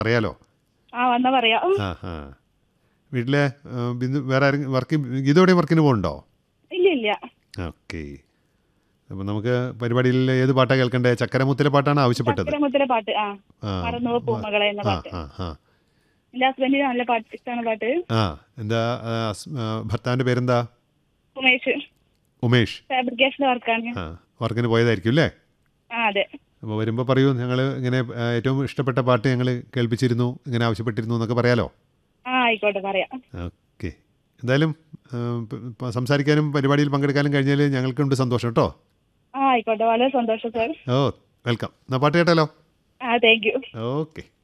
അറിയാലോ ആ വന്നാ പറയാം ആ ആ വീട്ടിലെ ആ, ബിന്ദു വേറെ ആരെങ്കിലും വർക്ക് ഗീത എവിടെയും വർക്കിന് പോകുന്നുണ്ടോ ഇല്ല ഇല്ല ഓക്കെ അപ്പോൾ നമുക്ക് പരിപാടിയിൽ ഏത് പാട്ടാണ് കേൾക്കണ്ടേ ചക്കരമുത്തിലെ പാട്ടാണ് ആവശ്യപ്പെട്ടത് ചക്കരമുത്തിലെ പാട്ട് ആ ആ മറന്നു പൂമകളെ എന്ന ആ പാട്ട് ആ ആ എന്റെ ഹസ്ബൻഡിന് നല്ല പാട്ട് ഇഷ്ടമാണ് പാട്ട് ആ എന്താ ആ, ഹസ്- ആ, ഭർത്താവിൻ്റെ പേരെന്താ ഉമേഷ് ഉമേഷ് ഫാബ്രിക്കേഷന്റെ വർക്കാണ് ആ വർക്കിന് പോയതായിരിക്കും അല്ലേ ആ അതെ അപ്പോൾ വരുമ്പോൾ പറയൂ ഞങ്ങൾ ഇങ്ങനെ ആ, ഏറ്റവും ഇഷ്ടപ്പെട്ട പാട്ട് ഞങ്ങൾ കേൾപ്പിച്ചിരുന്നു ഇങ്ങനെ ആവശ്യപ്പെട്ടിരുന്നു എന്നൊക്കെ പറയാലോ ആ ആയിക്കോട്ടെ പറയാം ഓക്കെ എന്തായാലും ആ, പ- പ- സംസാരിക്കാനും പരിപാടിയിൽ പങ്കെടുക്കാനും കഴിഞ്ഞാൽ ഞങ്ങൾക്കുണ്ട് സന്തോഷം കേട്ടോ ആ ആയിക്കോട്ടെ വളരെ സന്തോഷം സാർ ഓ വെൽക്കം എന്നാൽ പാട്ട് കേട്ടാലോ ആ താങ്ക് യു ഓക്കെ